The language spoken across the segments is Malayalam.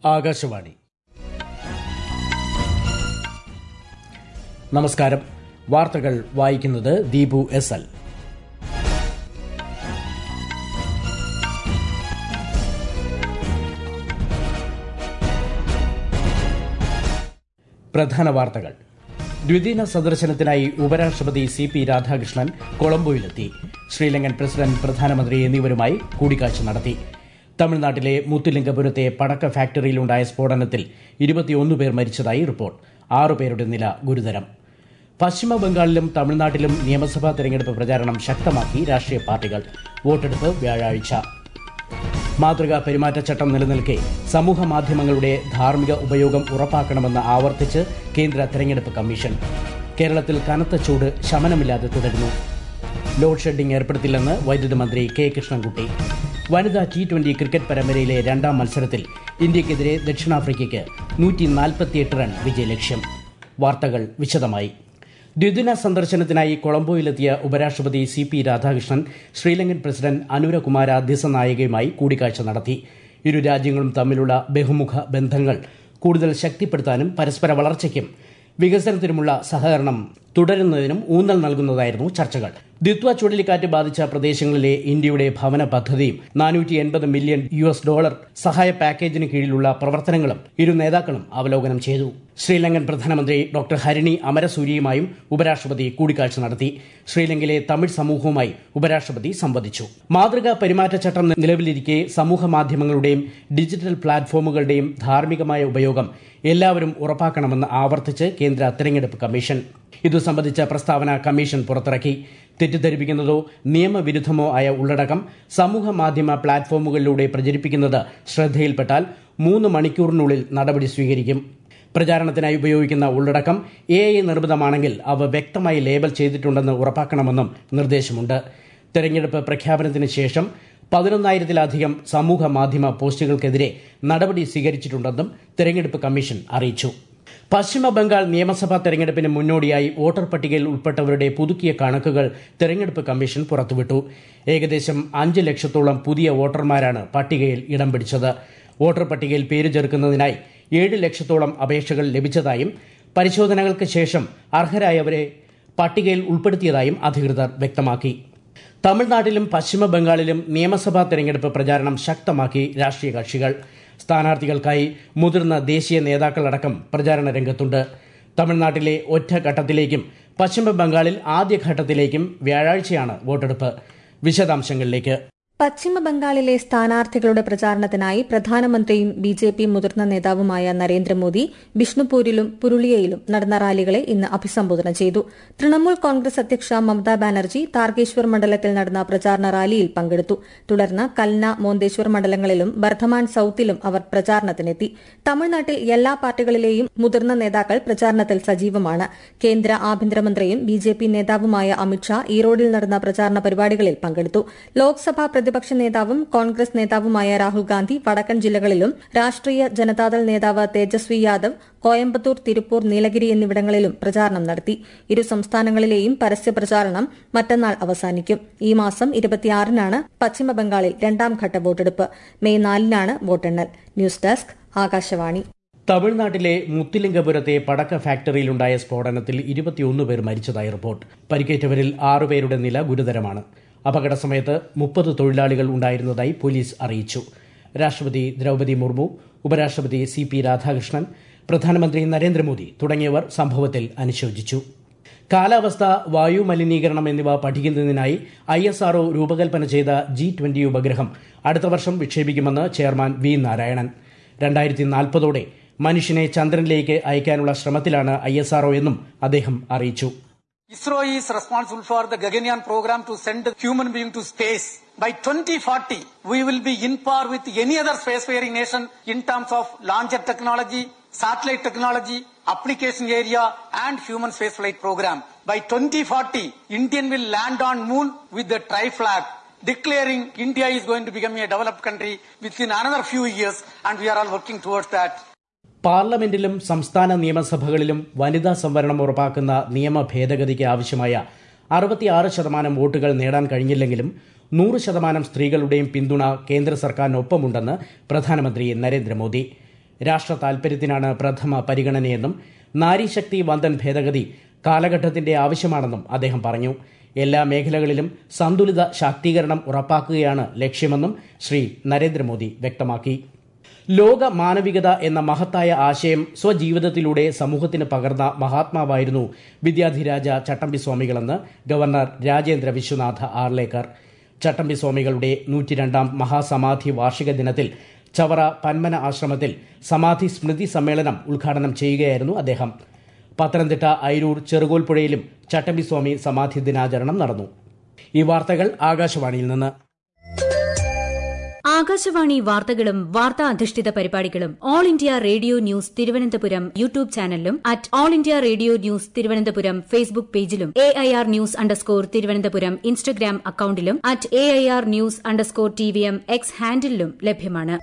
ആകാശവാണി നമസ്കാരം വാർത്തകൾ വായിക്കുന്നത് ദീപു എസ് എൽ പ്രധാന വാർത്തകൾ ദ്വിദിന സന്ദർശനത്തിനായി ഉപരാഷ്ട്രപതി സി പി രാധാകൃഷ്ണൻ കൊളംബോയിലെത്തി ശ്രീലങ്കൻ പ്രസിഡന്റ് പ്രധാനമന്ത്രി എന്നിവരുമായി കൂടിക്കാഴ്ച നടത്തി തമിഴ്നാട്ടിലെ മുത്തുലിംഗപുരത്തെ പടക്ക ഫാക്ടറിയിലുണ്ടായ സ്ഫോടനത്തിൽ ഇരുപത്തിയൊന്ന് പേർ മരിച്ചതായി റിപ്പോർട്ട് ആറുപേരുടെ നില ഗുരുതരം പശ്ചിമ ബംഗാളിലും തമിഴ്നാട്ടിലും നിയമസഭാ തെരഞ്ഞെടുപ്പ് പ്രചാരണം ശക്തമാക്കി രാഷ്ട്രീയ പാർട്ടികൾ വോട്ടെടുപ്പ് വ്യാഴാഴ്ച മാതൃകാ പെരുമാറ്റച്ചട്ടം നിലനിൽക്കെ സമൂഹ മാധ്യമങ്ങളുടെ ധാർമ്മിക ഉപയോഗം ഉറപ്പാക്കണമെന്ന് ആവർത്തിച്ച് കേന്ദ്ര തെരഞ്ഞെടുപ്പ് കമ്മീഷൻ കേരളത്തിൽ കനത്ത ചൂട് ശമനമില്ലാതെ തുടരുന്നു ലോഡ് ഷെഡിംഗ് ഏർപ്പെടുത്തില്ലെന്ന് വൈദ്യുതി മന്ത്രി കെ കൃഷ്ണൻകുട്ടി വനിതാ ടി ട്വന്റി ക്രിക്കറ്റ് പരമ്പരയിലെ രണ്ടാം മത്സരത്തിൽ ഇന്ത്യക്കെതിരെ ദക്ഷിണാഫ്രിക്കയ്ക്ക് നൂറ്റി നാൽപ്പത്തിയെട്ട് റൺ വിജയലക്ഷ്യം വാർത്തകൾ വിശദമായി ദ്വിദിന സന്ദർശനത്തിനായി കൊളംബോയിലെത്തിയ ഉപരാഷ്ട്രപതി C P Radhakrishnan Sri Lankan president Anura Kumara ദിസനായകയുമായി കൂടിക്കാഴ്ച നടത്തി ഇരു രാജ്യങ്ങളും തമ്മിലുള്ള ബഹുമുഖ ബന്ധങ്ങൾ കൂടുതൽ ശക്തിപ്പെടുത്താനും പരസ്പര വളർച്ചയ്ക്കും വികസനത്തിനുമുള്ള സഹകരണം തുടരുന്നതിനും ഊന്നൽ നൽകുന്നതായിരുന്നു ചർച്ചകൾ ദിത്വ ചുഴലിക്കാറ്റ് ബാധിച്ച പ്രദേശങ്ങളിലെ ഇന്ത്യയുടെ ഭവന പദ്ധതിയും നാനൂറ്റി എൺപത് മില്യൺ യു എസ് ഡോളർ സഹായ പാക്കേജിന് കീഴിലുള്ള പ്രവർത്തനങ്ങളും ഇരു നേതാക്കളും അവലോകനം ചെയ്തു ശ്രീലങ്കൻ പ്രധാനമന്ത്രി ഡോക്ടർ ഹരിണി അമരസൂരിയുമായും ഉപരാഷ്ട്രപതി കൂടിക്കാഴ്ച നടത്തി ശ്രീലങ്കയിലെ തമിഴ് സമൂഹവുമായി ഉപരാഷ്ട്രപതി സംവദിച്ചു മാതൃകാ പെരുമാറ്റച്ചട്ടം നിലവിലിരിക്കെ സമൂഹ മാധ്യമങ്ങളുടെയും ഡിജിറ്റൽ പ്ലാറ്റ്ഫോമുകളുടെയും ധാർമ്മികമായ ഉപയോഗം എല്ലാവരും ഉറപ്പാക്കണമെന്ന് ആവർത്തിച്ച് കേന്ദ്ര തെരഞ്ഞെടുപ്പ് കമ്മീഷൻ ഇതു സംബന്ധിച്ച പ്രസ്താവന കമ്മീഷൻ പുറത്തിറക്കി തെറ്റിദ്ധരിപ്പിക്കുന്നതോ നിയമവിരുദ്ധമോ ആയ ഉള്ളടക്കം സമൂഹ മാധ്യമ പ്ലാറ്റ്ഫോമുകളിലൂടെ പ്രചരിപ്പിക്കുന്നത് ശ്രദ്ധയിൽപ്പെട്ടാൽ മൂന്ന് മണിക്കൂറിനുള്ളിൽ നടപടി സ്വീകരിക്കും പ്രചാരണത്തിനായി ഉപയോഗിക്കുന്ന ഉള്ളടക്കം എ ഐ നിർമ്മിതമാണെങ്കിൽ അവ വ്യക്തമായി ലേബൽ ചെയ്തിട്ടുണ്ടെന്ന് ഉറപ്പാക്കണമെന്നും നിർദ്ദേശമുണ്ട് തെരഞ്ഞെടുപ്പ് പ്രഖ്യാപനത്തിന് ശേഷം പതിനൊന്നായിരത്തിലധികം സമൂഹ മാധ്യമ പോസ്റ്റുകൾക്കെതിരെ നടപടി സ്വീകരിച്ചിട്ടുണ്ടെന്നും തെരഞ്ഞെടുപ്പ് കമ്മീഷൻ അറിയിച്ചു പശ്ചിമ ബംഗാൾ നിയമസഭാ തെരഞ്ഞെടുപ്പിന് മുന്നോടിയായി വോട്ടർ പട്ടികയിൽ ഉൾപ്പെട്ടവരുടെ പുതുക്കിയ കണക്കുകൾ തെരഞ്ഞെടുപ്പ് കമ്മീഷൻ പുറത്തുവിട്ടു ഏകദേശം അഞ്ച് ലക്ഷത്തോളം പുതിയ വോട്ടർമാരാണ് പട്ടികയിൽ ഇടം പിടിച്ചത് വോട്ടർ പട്ടികയിൽ പേര് ചേർക്കുന്നതിനായി ഏഴ് ലക്ഷത്തോളം അപേക്ഷകൾ ലഭിച്ചതായും പരിശോധനകൾക്ക് ശേഷം അർഹരായവരെ പട്ടികയിൽ ഉൾപ്പെടുത്തിയതായും അധികൃതർ വ്യക്തമാക്കി തമിഴ്നാട്ടിലും പശ്ചിമ ബംഗാളിലും നിയമസഭാ തെരഞ്ഞെടുപ്പ് പ്രചാരണം ശക്തമാക്കി രാഷ്ട്രീയ കക്ഷികൾ സ്ഥാനാർത്ഥികൾക്കായി മുതിർന്ന ദേശീയ നേതാക്കളടക്കം പ്രചാരണ രംഗത്തുണ്ട് തമിഴ്നാട്ടിലെ ഒറ്റഘട്ടത്തിലേക്കും പശ്ചിമ ബംഗാളിൽ ആദ്യഘട്ടത്തിലേക്കും വ്യാഴാഴ്ചയാണ് വോട്ടെടുപ്പ് വിശദാംശങ്ങളിലേക്ക് പശ്ചിമ ബംഗാളിലെ സ്ഥാനാർത്ഥികളുടെ പ്രചാരണത്തിനായി പ്രധാനമന്ത്രിയും ബി ജെ പി മുതിർന്ന നേതാവുമായ നരേന്ദ്രമോദി ബിഷ്ണുപൂരിലും പുരുളിയയിലും നടന്ന റാലികളെ ഇന്ന് അഭിസംബോധന ചെയ്തു തൃണമൂൽ കോൺഗ്രസ് അധ്യക്ഷ മമതാ ബാനർജി താർഗേശ്വർ മണ്ഡലത്തിൽ നടന്ന പ്രചാരണ റാലിയിൽ പങ്കെടുത്തു തുടർന്ന് കൽന മോന്തേശ്വർ മണ്ഡലങ്ങളിലും ബർധമാൻ സൌത്തിലും അവർ പ്രചാരണത്തിനെത്തി തമിഴ്നാട്ടിൽ എല്ലാ പാർട്ടികളിലെയും മുതിർന്ന നേതാക്കൾ പ്രചാരണത്തിൽ സജീവമാണ് കേന്ദ്ര ആഭ്യന്തരമന്ത്രിയും ബി ജെ പി നേതാവുമായ അമിത്ഷാ ഈറോഡിൽ നടന്ന പ്രചാരണ പരിപാടികളിൽ പങ്കെടുത്തു ലോക്സഭാ പ്രതിപക്ഷ നേതാവും കോൺഗ്രസ് നേതാവുമായ രാഹുൽ ഗാന്ധി വടക്കൻ ജില്ലകളിലും രാഷ്ട്രീയ ജനതാദൾ നേതാവ് തേജസ്വി യാദവ് കോയമ്പത്തൂർ തിരുപ്പൂർ നീലഗിരി എന്നിവിടങ്ങളിലും പ്രചാരണം നടത്തി ഇരു സംസ്ഥാനങ്ങളിലെയും പരസ്യ പ്രചാരണം മറ്റന്നാൾ അവസാനിക്കും ഈ മാസം ഇരുപത്തിയാറിനാണ് പശ്ചിമബംഗാളിൽ രണ്ടാംഘട്ട വോട്ടെടുപ്പ് മെയ് നാലിനാണ് വോട്ടെണ്ണൽ ന്യൂസ് ഡെസ്ക് ആകാശവാണി തമിഴ്നാട്ടിലെ മുത്തിലിംഗപുരത്തെ പടക്ക ഫാക്ടറിയിലുണ്ടായ സ്ഫോടനത്തിൽ ഇരുപത്തിയൊന്ന് പേർ മരിച്ചതായി റിപ്പോർട്ട് പരിക്കേറ്റവരിൽ ആറുപേരുടെ നില ഗുരുതരമാണ് അപകട സമയത്ത് മുപ്പത് തൊഴിലാളികൾ ഉണ്ടായിരുന്നതായി പോലീസ് അറിയിച്ചു രാഷ്ട്രപതി ദ്രൌപതി മുർമു ഉപരാഷ്ട്രപതി സി പി രാധാകൃഷ്ണൻ പ്രധാനമന്ത്രി നരേന്ദ്രമോദി തുടങ്ങിയവർ സംഭവത്തിൽ അനുശോചിച്ചു കാലാവസ്ഥ വായു മലിനീകരണം എന്നിവ പഠിക്കുന്നതിനായി ഐ എസ് ആർഒ രൂപകൽപ്പന ചെയ്ത ജി ട്വന്റി ഉപഗ്രഹം അടുത്ത വർഷം വിക്ഷേപിക്കുമെന്ന് ചെയർമാൻ വി നാരായണൻ രണ്ടായിരത്തി നാൽപ്പതോടെ മനുഷ്യനെ ചന്ദ്രനിലേക്ക് അയക്കാനുള്ള ശ്രമത്തിലാണ് ഐ എസ് ആർഒ എന്നും അദ്ദേഹം അറിയിച്ചു ISRO is responsible for the Gaganyaan program to send human being to space. By 2040, we will be in par with any other spacefaring nation in terms of launcher technology, satellite technology, application area, and human spaceflight program. By 2040, Indian will land on moon with the tri-flag, declaring India is going to become a developed country within another few years, and we are all working towards that. പാർലമെന്റിലും സംസ്ഥാന നിയമസഭകളിലും വനിതാ സംവരണം ഉറപ്പാക്കുന്ന നിയമ ഭേദഗതിക്ക് ആവശ്യമായ അറുപത്തിയാറ് ശതമാനം വോട്ടുകൾ നേടാൻ കഴിഞ്ഞില്ലെങ്കിലും നൂറ് ശതമാനം സ്ത്രീകളുടെയും പിന്തുണ കേന്ദ്ര സർക്കാരിനൊപ്പമുണ്ടെന്ന് പ്രധാനമന്ത്രി നരേന്ദ്രമോദി രാഷ്ട്ര താൽപര്യത്തിനാണ് പ്രഥമ പരിഗണനയെന്നും നാരീശക്തി വന്ദൻ ഭേദഗതി കാലഘട്ടത്തിന്റെ ആവശ്യമാണെന്നും അദ്ദേഹം പറഞ്ഞു എല്ലാ മേഖലകളിലും സന്തുലിത ശാക്തീകരണം ഉറപ്പാക്കുകയാണ് ലക്ഷ്യമെന്നും ശ്രീ നരേന്ദ്രമോദി വ്യക്തമാക്കി ലോക മാനവികത എന്ന മഹത്തായ ആശയം സ്വജീവിതത്തിലൂടെ സമൂഹത്തിന് പകർന്ന മഹാത്മാവായിരുന്നു വിദ്യാധിരാജ ചട്ടമ്പി സ്വാമികളെന്ന് ഗവർണർ രാജേന്ദ്ര വിശ്വനാഥ ആർലേക്കർ ചട്ടമ്പി സ്വാമികളുടെ നൂറ്റിരണ്ടാം മഹാസമാധി വാർഷിക ദിനത്തിൽ ചവറ പന്മന ആശ്രമത്തിൽ സമാധി സ്മൃതി സമ്മേളനം ഉദ്ഘാടനം ചെയ്യുകയായിരുന്നു അദ്ദേഹം പത്തനംതിട്ട അയിരൂർ ചെറുകോൽപ്പുഴയിലും ചട്ടമ്പി സ്വാമി സമാധി ദിനാചരണം നടന്നു ഈ വാർത്തകൾ ആകാശവാണിയിൽ നിന്ന് ആകാശവാണി വാർത്തകളും വാർത്താ അധിഷ്ഠിത പരിപാടികളും All India Radio news Thiruvananthapuram YouTube ചാനലിലും at All India Radio news Thiruvananthapuram Facebook പേജിലും A I R news underscore Thiruvananthapuram Instagram അക്കൌണ്ടിലും at A I R news underscore T V M X ഹാൻഡിലും ലഭ്യമാണ്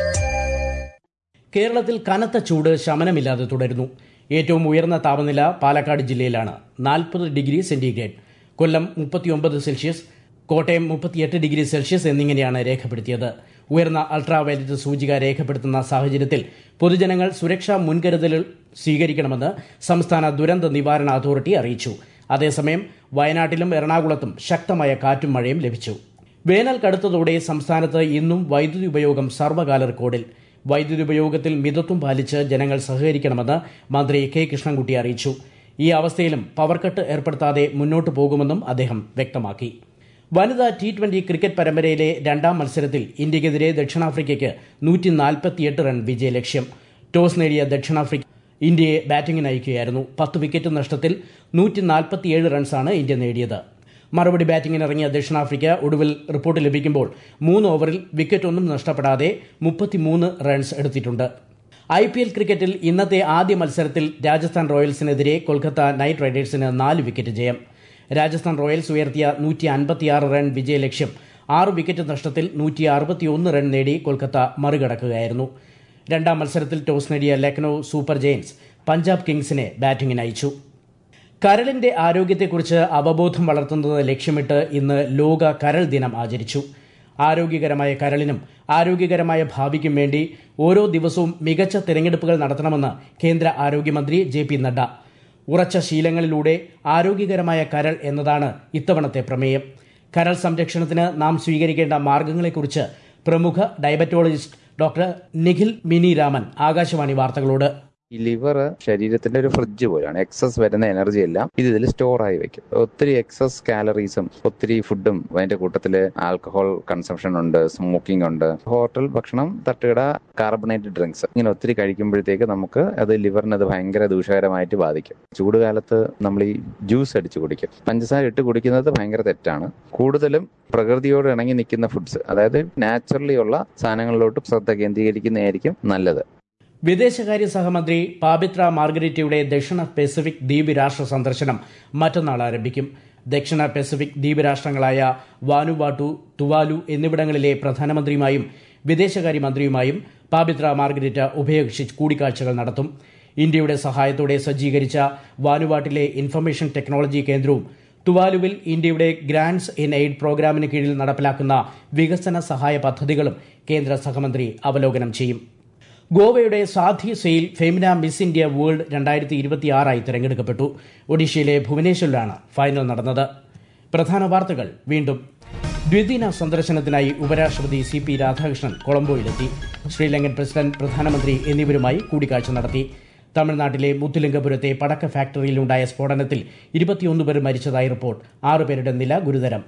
കേരളത്തിൽ കനത്ത ചൂട് ശമനമില്ലാതെ തുടരുന്നു ഏറ്റവും ഉയർന്ന താപനില പാലക്കാട് ജില്ലയിലാണ് നാൽപ്പത് ഡിഗ്രി സെന്റിഗ്രേഡ് കൊല്ലം മുപ്പത്തിയൊമ്പത് സെൽഷ്യസ് കോട്ടയം മുപ്പത്തിയെട്ട് ഡിഗ്രി സെൽഷ്യസ് എന്നിങ്ങനെയാണ് രേഖപ്പെടുത്തിയത് ഉയർന്ന അൾട്രാവയലറ്റ് സൂചിക രേഖപ്പെടുത്തുന്ന സാഹചര്യത്തിൽ പൊതുജനങ്ങൾ സുരക്ഷാ മുൻകരുതലുകൾ സ്വീകരിക്കണമെന്ന് സംസ്ഥാന ദുരന്ത നിവാരണ അതോറിറ്റി അറിയിച്ചു അതേസമയം വയനാട്ടിലും എറണാകുളത്തും ശക്തമായ കാറ്റും മഴയും ലഭിച്ചു വേനൽ കടുത്തതോടെ സംസ്ഥാനത്ത് ഇന്നും വൈദ്യുതി ഉപയോഗം സർവ്വകാല റെക്കോർഡിൽ വൈദ്യുതി ഉപയോഗത്തിൽ മിതത്വം പാലിച്ച് ജനങ്ങൾ സഹകരിക്കണമെന്ന് മന്ത്രി കെ കൃഷ്ണൻകുട്ടി അറിയിച്ചു ഈ അവസ്ഥയിലും പവർ കട്ട് ഏർപ്പെടുത്താതെ മുന്നോട്ടു പോകുമെന്നും അദ്ദേഹം വ്യക്തമാക്കി വനിതാ ടി ട്വന്റി ക്രിക്കറ്റ് പരമ്പരയിലെ രണ്ടാം മത്സരത്തിൽ ഇന്ത്യക്കെതിരെ ദക്ഷിണാഫ്രിക്കയ്ക്ക് നൂറ്റി നാൽപ്പത്തിയെട്ട് റൺ വിജയലക്ഷ്യം ടോസ് നേടിയ ദക്ഷിണാഫ്രിക്ക ഇന്ത്യയെ ബാറ്റിംഗിന് അയക്കുകയായിരുന്നു പത്ത് വിക്കറ്റ് നഷ്ടത്തിൽ നൂറ്റി നാൽപ്പത്തിയേഴ് റൺസാണ് ഇന്ത്യ നേടിയത് മറുപടി ബാറ്റിംഗിനിറങ്ങിയ ദക്ഷിണാഫ്രിക്ക ഒടുവിൽ റിപ്പോർട്ട് ലഭിക്കുമ്പോൾ മൂന്ന് ഓവറിൽ വിക്കറ്റൊന്നും നഷ്ടപ്പെടാതെ മുപ്പത്തിമൂന്ന് റൺസ് എടുത്തിട്ടുണ്ട് ഐ പി എൽ ക്രിക്കറ്റിൽ ഇന്നത്തെ ആദ്യ മത്സരത്തിൽ രാജസ്ഥാൻ റോയൽസിനെതിരെ കൊൽക്കത്ത നൈറ്റ് റൈഡേഴ്സിന് നാല് വിക്കറ്റ് ജയം രാജസ്ഥാൻ റോയൽസ് ഉയർത്തിയ നൂറ്റി അൻപത്തിയാറ് റൺ വിജയലക്ഷ്യം ആറ് വിക്കറ്റ് നഷ്ടത്തിൽ നൂറ്റി അറുപത്തിയൊന്ന് റൺ നേടി കൊൽക്കത്ത മറികടക്കുകയായിരുന്നു രണ്ടാം മത്സരത്തിൽ ടോസ് നേടിയ ലക്നൌ സൂപ്പർ ജയൻസ് പഞ്ചാബ് കിങ്സിനെ ബാറ്റിംഗിന് അയച്ചു കരളിന്റെ ആരോഗ്യത്തെക്കുറിച്ച് അവബോധം വളർത്തുന്നത് ലക്ഷ്യമിട്ട് ഇന്ന് ലോക കരൾ ദിനം ആചരിച്ചു ആരോഗ്യകരമായ കരളിനും ആരോഗ്യകരമായ ഭാവിക്കും വേണ്ടി ഓരോ ദിവസവും മികച്ച തിരഞ്ഞെടുപ്പുകൾ നടത്തണമെന്ന് കേന്ദ്ര ആരോഗ്യമന്ത്രി ജെ പി നഡ്ഡ ഉറച്ച ശീലങ്ങളിലൂടെ ആരോഗ്യകരമായ കരൾ എന്നതാണ് ഇത്തവണത്തെ പ്രമേയം കരൾ സംരക്ഷണത്തിന് നാം സ്വീകരിക്കേണ്ട മാർഗങ്ങളെക്കുറിച്ച് പ്രമുഖ ഡയബറ്റോളജിസ്റ്റ് ഡോക്ടർ നിഖിൽ മിനി രാമൻ ആകാശവാണി വാർത്തകളോട് ഈ ലിവർ ശരീരത്തിന്റെ ഒരു ഫ്രിഡ്ജ് പോലെയാണ് എക്സസ് വരുന്ന എനർജി എല്ലാം ഇത് ഇതിൽ സ്റ്റോർ ആയി വെക്കും ഒത്തിരി എക്സസ് കാലറീസും ഒത്തിരി ഫുഡും അതിന്റെ കൂട്ടത്തിൽ ആൽക്കഹോൾ കൺസംഷൻ ഉണ്ട് സ്മോക്കിംഗ് ഉണ്ട് ഹോട്ടൽ ഭക്ഷണം തട്ടുകട കാർബണേറ്റഡ് ഡ്രിങ്ക്സ് ഇങ്ങനെ ഒത്തിരി കഴിക്കുമ്പോഴത്തേക്ക് നമുക്ക് അത് ലിവറിന് അത് ഭയങ്കര ദൂഷകരമായിട്ട് ബാധിക്കും ചൂടുകാലത്ത് നമ്മൾ ഈ ജ്യൂസ് അടിച്ചു കുടിക്കും പഞ്ചസാര ഇട്ട് കുടിക്കുന്നത് ഭയങ്കര തെറ്റാണ് കൂടുതലും പ്രകൃതിയോട് ഇണങ്ങി നിൽക്കുന്ന ഫുഡ്സ് അതായത് നാച്ചുറലി ഉള്ള സാധനങ്ങളിലോട്ട് ശ്രദ്ധ കേന്ദ്രീകരിക്കുന്നതായിരിക്കും നല്ലത് വിദേശകാര്യ സഹമന്ത്രി പാബിത്ര മാർഗരറ്റിയുടെ ദക്ഷിണ പസഫിക് ദ്വീപ് രാഷ്ട്ര സന്ദർശനം മറ്റന്നാൾ ആരംഭിക്കും ദക്ഷിണ പസഫിക് ദ്വീപ് രാഷ്ട്രങ്ങളായ വാനുവാട്ടു തുവാലു എന്നിവിടങ്ങളിലെ പ്രധാനമന്ത്രിയുമായും വിദേശകാര്യമന്ത്രിയുമായും പാബിത്ര മാർഗരറ്റ് ഉഭയകക്ഷി കൂടിക്കാഴ്ചകൾ നടത്തും ഇന്ത്യയുടെ സഹായത്തോടെ സജ്ജീകരിച്ച വാനുവാട്ടിലെ ഇൻഫർമേഷൻ ടെക്നോളജി കേന്ദ്രവും തുവാലുവിൽ ഇന്ത്യയുടെ ഗ്രാൻഡ്സ് ഇൻ എയ്ഡ് പ്രോഗ്രാമിന് കീഴിൽ നടപ്പിലാക്കുന്ന വികസന സഹായ പദ്ധതികളും കേന്ദ്ര സഹമന്ത്രി അവലോകനം ചെയ്യും ഗോവയുടെ Sadhi Sail Femina Miss India World രണ്ടായിരത്തി ഇരുപത്തിയാറായി തിരഞ്ഞെടുക്കപ്പെട്ടു ഒഡീഷയിലെ ഭുവനേശ്വറിലാണ് ഫൈനൽ നടന്നത് പ്രധാന വാർത്തകൾ വീണ്ടും ദ്വിദിന സന്ദർശനത്തിനായി ഉപരാഷ്ട്രപതി സി പി രാധാകൃഷ്ണൻ കൊളംബോയിലെത്തി ശ്രീലങ്കൻ പ്രസിഡന്റ് പ്രധാനമന്ത്രി എന്നിവരുമായി കൂടിക്കാഴ്ച നടത്തി തമിഴ്നാട്ടിലെ മുത്തുലിംഗപുരത്തെ പടക്ക ഫാക്ടറിയിലുണ്ടായ സ്ഫോടനത്തിൽ ഇരുപത്തിയൊന്ന് പേർ മരിച്ചതായി റിപ്പോർട്ട് ആറുപേരുടെ നില ഗുരുതരം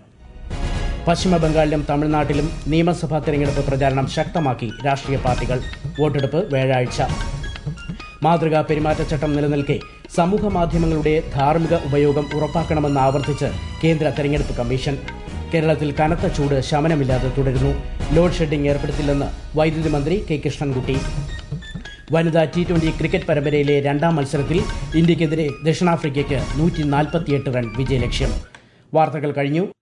പശ്ചിമ ബംഗാളിലും തമിഴ്നാട്ടിലും നിയമസഭാ തെരഞ്ഞെടുപ്പ് പ്രചാരണം ശക്തമാക്കി രാഷ്ട്രീയ പാർട്ടികൾ വോട്ടെടുപ്പ് വ്യാഴാഴ്ച മാതൃകാ പെരുമാറ്റച്ചട്ടം നിലനിൽക്കെ സമൂഹ മാധ്യമങ്ങളുടെ ധാർമ്മിക ഉപയോഗം ഉറപ്പാക്കണമെന്ന് ആവർത്തിച്ച് കേന്ദ്ര തെരഞ്ഞെടുപ്പ് കമ്മീഷൻ കേരളത്തിൽ കനത്ത ചൂട് ശമനമില്ലാതെ തുടരുന്നു ലോഡ് ഷെഡിംഗ് ഏർപ്പെടുത്തില്ലെന്ന് വൈദ്യുതി മന്ത്രി കെ കൃഷ്ണൻകുട്ടി വനിതാ ടി ട്വന്റി ക്രിക്കറ്റ് പരമ്പരയിലെ രണ്ടാം മത്സരത്തിൽ ഇന്ത്യക്കെതിരെ ദക്ഷിണാഫ്രിക്കയ്ക്ക് നൂറ്റി റൺ വിജയലക്ഷ്യം വാർത്തകൾ കഴിഞ്ഞു